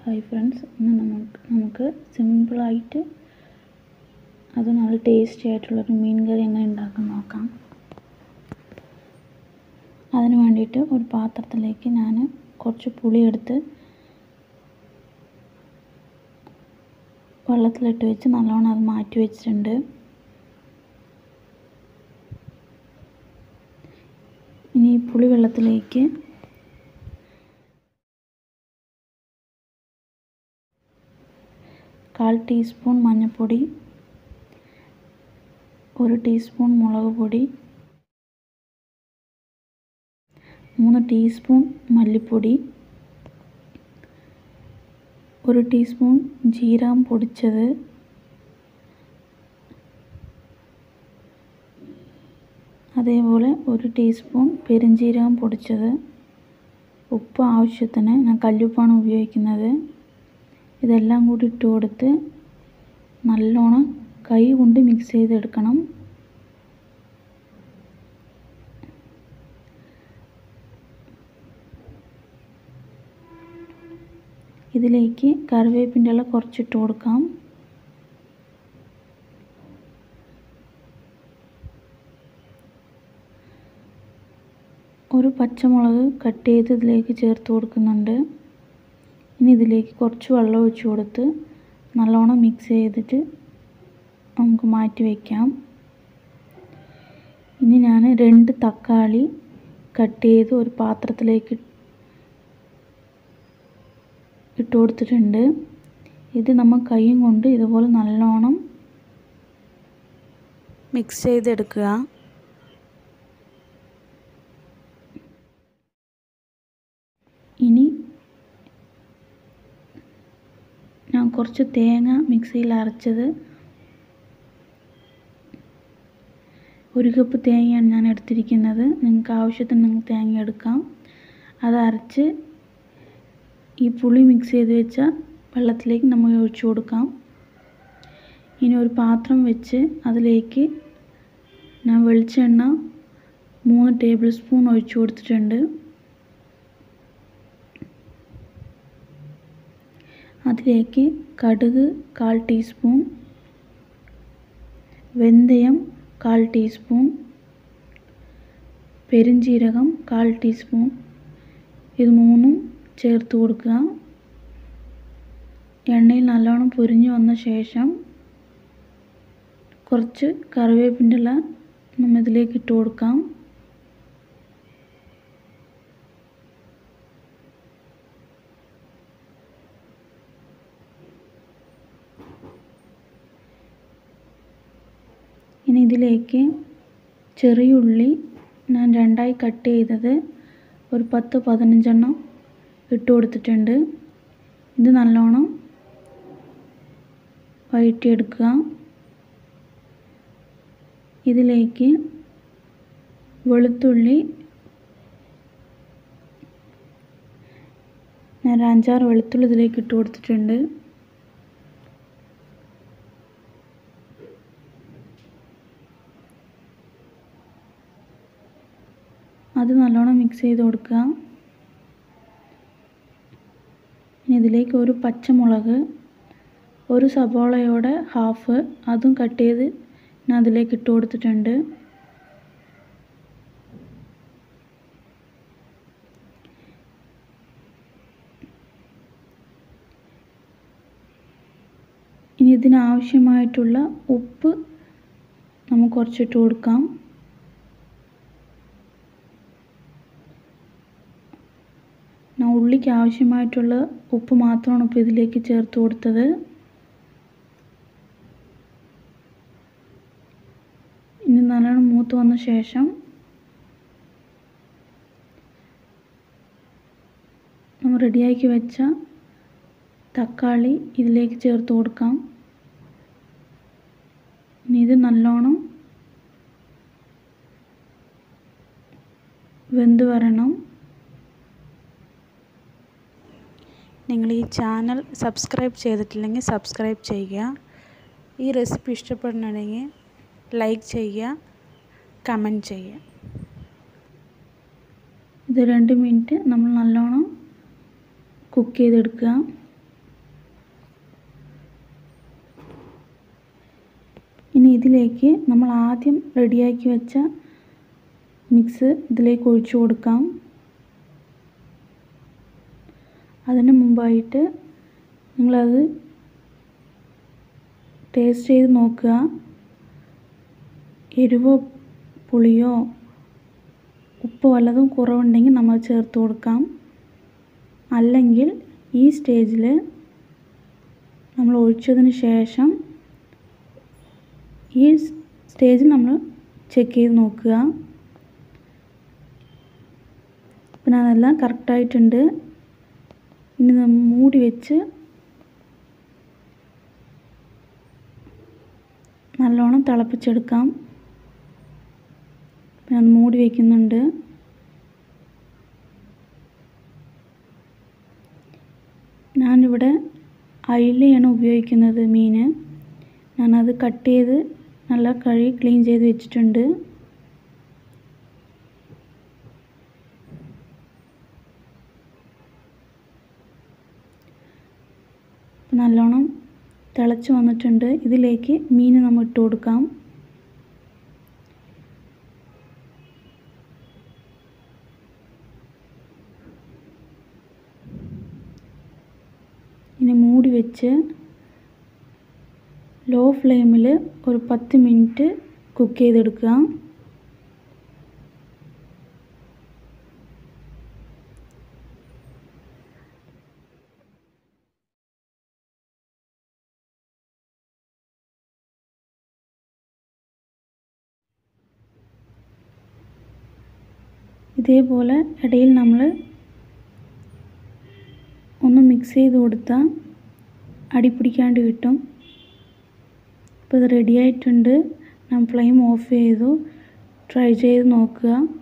hi friends ഇന്ന് നമുക്ക് നമുക്ക് സിമ്പിളായിട്ട് അത് നല്ല ടേസ്റ്റി ആയിട്ടുള്ളൊരു മീൻ കറി എങ്ങനെ ഉണ്ടാക്കാൻ നോക്കാം അതിന് വേണ്ടിയിട്ട് ഒരു പാത്രത്തിലേക്ക് ഞാൻ കുറച്ച് പുളി എടുത്ത് വെള്ളത്തിലിട്ട് വെച്ച് നല്ലോണം അത് മാറ്റി വെച്ചിട്ടുണ്ട് ഇനി ഈ പുളി വെള്ളത്തിലേക്ക് കാൽ ടീസ്പൂൺ മഞ്ഞൾപ്പൊടി ഒരു ടീസ്പൂൺ മുളക് പൊടി മൂന്ന് ടീസ്പൂൺ മല്ലിപ്പൊടി ഒരു ടീസ്പൂൺ ജീരകം പൊടിച്ചത് അതേപോലെ ഒരു ടീസ്പൂൺ പെരുംജീരകം പൊടിച്ചത് ഉപ്പ് ആവശ്യത്തിന് ഞാൻ കല്ലുപ്പാണ് ഉപയോഗിക്കുന്നത് ഇതെല്ലാം കൂടി ഇട്ട് കൊടുത്ത് നല്ലോണം കൈ കൊണ്ട് മിക്സ് ചെയ്തെടുക്കണം ഇതിലേക്ക് കറിവേപ്പിൻ്റെ ഇല കുറച്ചിട്ട് കൊടുക്കാം ഒരു പച്ചമുളക് കട്ട് ചെയ്ത് ഇതിലേക്ക് ചേർത്ത് കൊടുക്കുന്നുണ്ട് ഇനി ഇതിലേക്ക് കുറച്ച് വെള്ളം ഒഴിച്ച് കൊടുത്ത് നല്ലോണം മിക്സ് ചെയ്തിട്ട് നമുക്ക് മാറ്റി വയ്ക്കാം ഇനി ഞാൻ രണ്ട് തക്കാളി കട്ട് ചെയ്ത് ഒരു പാത്രത്തിലേക്ക് ഇട്ട് കൊടുത്തിട്ടുണ്ട് ഇത് നമ്മൾ കൈയും കൊണ്ട് ഇതുപോലെ നല്ലോണം മിക്സ് ചെയ്തെടുക്കുക ഇനി ഞാൻ കുറച്ച് തേങ്ങ മിക്സിയിൽ അരച്ചത് ഒരു കപ്പ് തേങ്ങയാണ് ഞാൻ എടുത്തിരിക്കുന്നത് നിങ്ങൾക്ക് ആവശ്യത്തിന് നിങ്ങൾക്ക് തേങ്ങ എടുക്കാം അത് അരച്ച് ഈ പുളി മിക്സ് ചെയ്ത് വെച്ച വെള്ളത്തിലേക്ക് നമ്മൾ ഒഴിച്ചു കൊടുക്കാം ഇനി ഒരു പാത്രം വെച്ച് അതിലേക്ക് ഞാൻ വെളിച്ചെണ്ണ മൂന്ന് ടേബിൾ സ്പൂൺ ഒഴിച്ചു കൊടുത്തിട്ടുണ്ട് അതിലേക്ക് കടുക് കാൽ ടീസ്പൂൺ വെന്തയം കാൽ ടീസ്പൂൺ പെരുംജീരകം കാൽ ടീസ്പൂൺ ഇത് മൂന്നും ചേർത്ത് കൊടുക്കുക എണ്ണയിൽ നല്ലോണം പൊരിഞ്ഞു വന്ന ശേഷം കുറച്ച് കറിവേപ്പിൻ്റെ ഇല നമ്മൾ ഇതിലേക്ക് ഇട്ട് കൊടുക്കാം ഇനി ഇതിലേക്ക് ചെറിയ ഉള്ളി ഞാൻ രണ്ടായി കട്ട് ചെയ്തത് ഒരു പത്ത് പതിനഞ്ചെണ്ണം ഇട്ട് കൊടുത്തിട്ടുണ്ട് ഇത് നല്ലോണം വഴറ്റിയെടുക്കുക ഇതിലേക്ക് വെളുത്തുള്ളി ഞാൻ ഒരു അഞ്ചാറ് വെളുത്തുള്ളി ഇതിലേക്ക് ഇട്ട് കൊടുത്തിട്ടുണ്ട് അത് നല്ലോണം മിക്സ് ചെയ്ത് കൊടുക്കുക ഇനി ഇതിലേക്ക് ഒരു പച്ചമുളക് ഒരു സബോളയോടെ ഹാഫ് അതും കട്ട് ചെയ്ത് ഞാൻ അതിലേക്ക് ഇട്ട് കൊടുത്തിട്ടുണ്ട് ഇനി ഇതിനാവശ്യമായിട്ടുള്ള ഉപ്പ് നമുക്ക് കുറച്ചിട്ട് കൊടുക്കാം ഞാൻ ഉള്ളിക്ക് ആവശ്യമായിട്ടുള്ള ഉപ്പ് മാത്രമാണ് ഇപ്പോൾ ഇതിലേക്ക് ചേർത്ത് കൊടുത്തത് ഇനി നല്ലോണം മൂത്ത് വന്ന ശേഷം നമ്മൾ റെഡിയാക്കി വെച്ച തക്കാളി ഇതിലേക്ക് ചേർത്ത് കൊടുക്കാം ഇനി ഇത് നല്ലോണം വെന്ത് വരണം നിങ്ങൾ ഈ ചാനൽ സബ്സ്ക്രൈബ് ചെയ്തിട്ടില്ലെങ്കിൽ സബ്സ്ക്രൈബ് ചെയ്യുക ഈ റെസിപ്പി ഇഷ്ടപ്പെടുന്നുണ്ടെങ്കിൽ ലൈക്ക് ചെയ്യുക കമൻറ്റ് ചെയ്യുക ഇത് രണ്ട് മിനിറ്റ് നമ്മൾ നല്ലോണം കുക്ക് ചെയ്തെടുക്കുക ഇതിലേക്ക് നമ്മൾ ആദ്യം റെഡിയാക്കി വെച്ച മിക്സ് ഇതിലേക്ക് ഒഴിച്ചു കൊടുക്കാം അതിന് മുമ്പായിട്ട് നിങ്ങളത് ടേസ്റ്റ് ചെയ്ത് നോക്കുക എരിവോ പുളിയോ ഉപ്പ് വല്ലതും കുറവുണ്ടെങ്കിൽ നമ്മൾ ചേർത്ത് കൊടുക്കാം അല്ലെങ്കിൽ ഈ സ്റ്റേജിൽ നമ്മൾ ഒഴിച്ചതിന് ശേഷം ഈ സ്റ്റേജിൽ നമ്മൾ ചെക്ക് ചെയ്ത് നോക്കുക പിന്നെ അതെല്ലാം കറക്റ്റായിട്ടുണ്ട് ഇനി നമ്മൾ മൂടി വെച്ച് നല്ലോണം തിളപ്പിച്ചെടുക്കാം പിന്നെ അത് മൂടി വയ്ക്കുന്നുണ്ട് ഞാനിവിടെ അയിലയാണ് ഉപയോഗിക്കുന്നത് മീൻ ഞാനത് കട്ട് ചെയ്ത് നല്ല കഴുകി ക്ലീൻ ചെയ്ത് വെച്ചിട്ടുണ്ട് നല്ലോണം തിളച്ച് വന്നിട്ടുണ്ട് ഇതിലേക്ക് മീൻ നമ്മൾ ഇട്ട് കൊടുക്കാം ഇനി മൂടി വെച്ച് ലോ ഫ്ലെയിമിൽ ഒരു പത്ത് മിനിറ്റ് കുക്ക് ചെയ്തെടുക്കുക ഇതേപോലെ ഇടയിൽ നമ്മൾ ഒന്ന് മിക്സ് ചെയ്ത് കൊടുത്താൽ അടി പിടിക്കാണ്ട് കിട്ടും ഇപ്പോൾ ഇത് റെഡി ആയിട്ടുണ്ട് ഞാൻ ഫ്ലെയിം ഓഫ് ചെയ്തു ട്രൈ ചെയ്ത് നോക്കുക